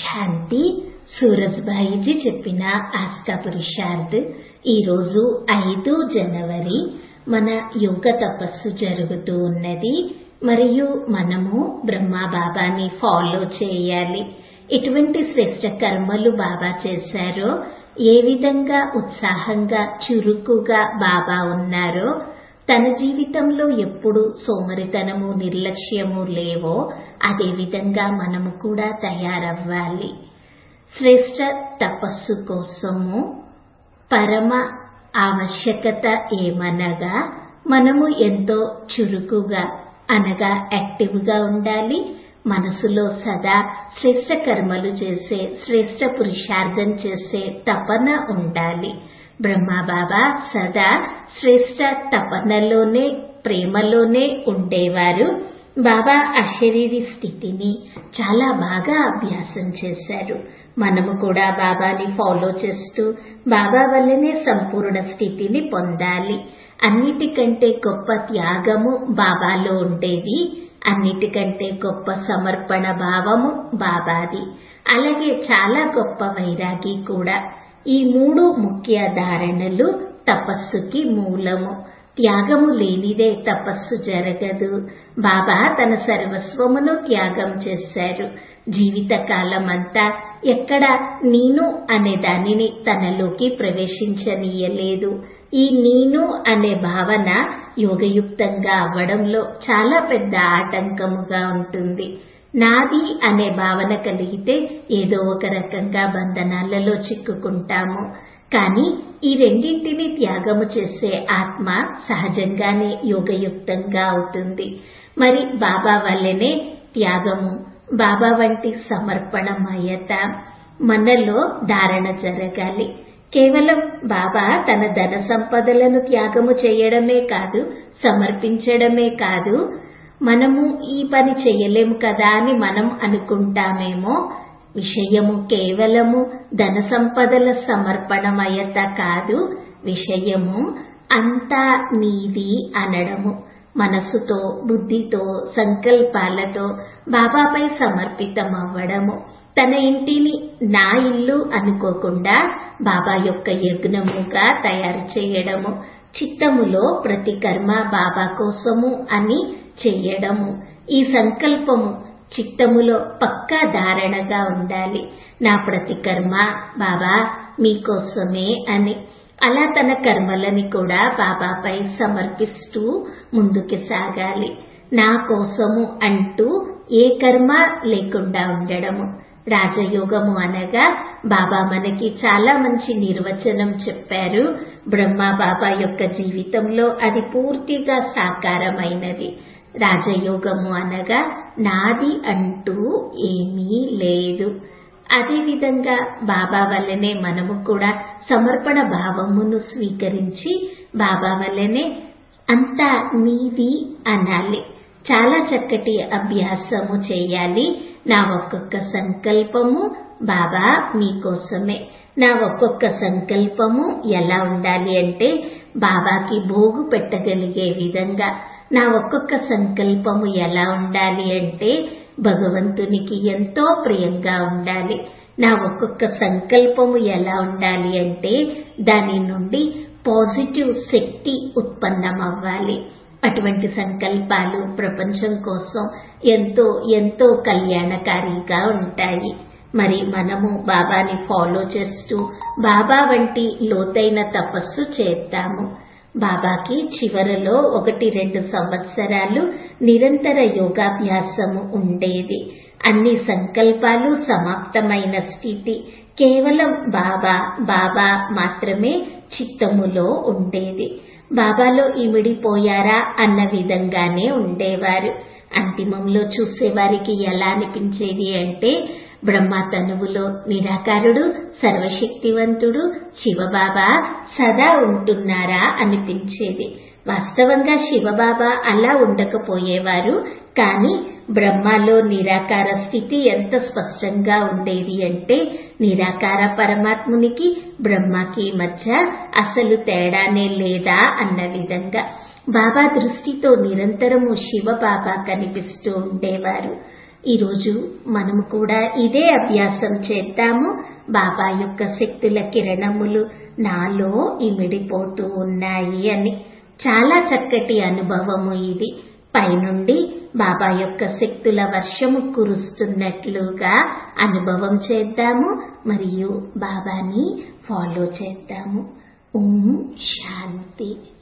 శాంతి సూరజ్భాయిజీ చెప్పిన ఆస్కా పురుషార్థ్ ఈరోజు ఐదు జనవరి మన యోగ తపస్సు జరుగుతూ ఉన్నది మరియు మనము బ్రహ్మా బాబాని ఫాలో చేయాలి ఎటువంటి శ్రేష్ట కర్మలు బాబా చేశారో ఏ విధంగా ఉత్సాహంగా చురుకుగా బాబా ఉన్నారో తన జీవితంలో ఎప్పుడు సోమరితనము నిర్లక్ష్యము లేవో అదే విధంగా మనము కూడా తయారవ్వాలి శ్రేష్ట తపస్సు కోసము పరమ ఆవశ్యకత ఏమనగా మనము ఎంతో చురుకుగా అనగా యాక్టివ్గా ఉండాలి మనసులో సదా శ్రేష్ట కర్మలు చేసే శ్రేష్ట పురుషార్థం చేసే తపన ఉండాలి బ్రహ్మబాబా సదా శ్రేష్ట తపనలోనే ప్రేమలోనే ఉండేవారు బాబా అశరీరి స్థితిని చాలా బాగా అభ్యాసం చేశారు మనము కూడా బాబాని ఫాలో చేస్తూ బాబా వల్లనే సంపూర్ణ స్థితిని పొందాలి అన్నిటికంటే గొప్ప త్యాగము బాబాలో ఉండేది అన్నిటికంటే గొప్ప సమర్పణ భావము బాబాది అలాగే చాలా గొప్ప వైరాగి కూడా ఈ మూడు ముఖ్య ధారణలు తపస్సుకి మూలము త్యాగము లేనిదే తపస్సు జరగదు బాబా తన సర్వస్వమును త్యాగం చేశారు జీవిత కాలమంతా ఎక్కడ నేను అనే దానిని తనలోకి ప్రవేశించనీయలేదు ఈ నేను అనే భావన యోగయుక్తంగా అవ్వడంలో చాలా పెద్ద ఆటంకముగా ఉంటుంది నాది అనే భావన కలిగితే ఏదో ఒక రకంగా బంధనాలలో చిక్కుకుంటాము కానీ ఈ రెండింటిని త్యాగము చేసే ఆత్మ సహజంగానే యోగయుక్తంగా అవుతుంది మరి బాబా వల్లనే త్యాగము బాబా వంటి సమర్పణమయత మనలో ధారణ జరగాలి కేవలం బాబా తన ధన సంపదలను త్యాగము చేయడమే కాదు సమర్పించడమే కాదు మనము ఈ పని చేయలేము కదా అని మనం అనుకుంటామేమో విషయము కేవలము ధన సంపదల సమర్పణమయత కాదు విషయము అంతా నీది అనడము మనసుతో బుద్ధితో సంకల్పాలతో బాబాపై సమర్పితం అవ్వడము తన ఇంటిని నా ఇల్లు అనుకోకుండా బాబా యొక్క యజ్ఞముగా తయారు చేయడము చిత్తములో ప్రతి కర్మ బాబా కోసము అని చెయ్యడము ఈ సంకల్పము చిత్తములో పక్కా ధారణగా ఉండాలి నా ప్రతి కర్మ బాబా మీకోసమే అని అలా తన కర్మలని కూడా బాబాపై సమర్పిస్తూ ముందుకు సాగాలి నా కోసము అంటూ ఏ కర్మ లేకుండా ఉండడము రాజయోగము అనగా బాబా మనకి చాలా మంచి నిర్వచనం చెప్పారు బ్రహ్మ బాబా యొక్క జీవితంలో అది పూర్తిగా సాకారమైనది రాజయోగము అనగా నాది అంటూ ఏమీ లేదు అదేవిధంగా బాబా వల్లనే మనము కూడా సమర్పణ భావమును స్వీకరించి బాబా వల్లనే అంతా నీది అనాలి చాలా చక్కటి అభ్యాసము చేయాలి నా ఒక్కొక్క సంకల్పము బాబా మీకోసమే నా ఒక్కొక్క సంకల్పము ఎలా ఉండాలి అంటే బాబాకి భోగు పెట్టగలిగే విధంగా నా ఒక్కొక్క సంకల్పము ఎలా ఉండాలి అంటే భగవంతునికి ఎంతో ప్రియంగా ఉండాలి నా ఒక్కొక్క సంకల్పము ఎలా ఉండాలి అంటే దాని నుండి పాజిటివ్ శక్తి ఉత్పన్నమవ్వాలి అటువంటి సంకల్పాలు ప్రపంచం కోసం ఎంతో ఎంతో కళ్యాణకారిగా ఉంటాయి మరి మనము బాబాని ఫాలో చేస్తూ బాబా వంటి లోతైన తపస్సు చేద్దాము బాబాకి చివరలో ఒకటి రెండు సంవత్సరాలు నిరంతర యోగాభ్యాసము ఉండేది అన్ని సంకల్పాలు సమాప్తమైన స్థితి కేవలం బాబా బాబా మాత్రమే చిత్తములో ఉండేది బాబాలో ఇమిడిపోయారా అన్న విధంగానే ఉండేవారు అంతిమంలో చూసేవారికి ఎలా అనిపించేది అంటే బ్రహ్మ తనువులో నిరాకారుడు సర్వశక్తివంతుడు శివబాబా సదా ఉంటున్నారా అనిపించేది వాస్తవంగా శివబాబా అలా ఉండకపోయేవారు కానీ బ్రహ్మలో నిరాకార స్థితి ఎంత స్పష్టంగా ఉండేది అంటే నిరాకార పరమాత్మునికి బ్రహ్మకి మధ్య అసలు తేడానే లేదా అన్న విధంగా బాబా దృష్టితో నిరంతరము శివ బాబా కనిపిస్తూ ఉండేవారు ఈరోజు మనము కూడా ఇదే అభ్యాసం చేద్దాము బాబా యొక్క శక్తుల కిరణములు నాలో ఇమిడిపోతూ ఉన్నాయి అని చాలా చక్కటి అనుభవము ఇది పైనుండి బాబా యొక్క శక్తుల వర్షము కురుస్తున్నట్లుగా అనుభవం చేద్దాము మరియు బాబాని ఫాలో చేద్దాము ఓం శాంతి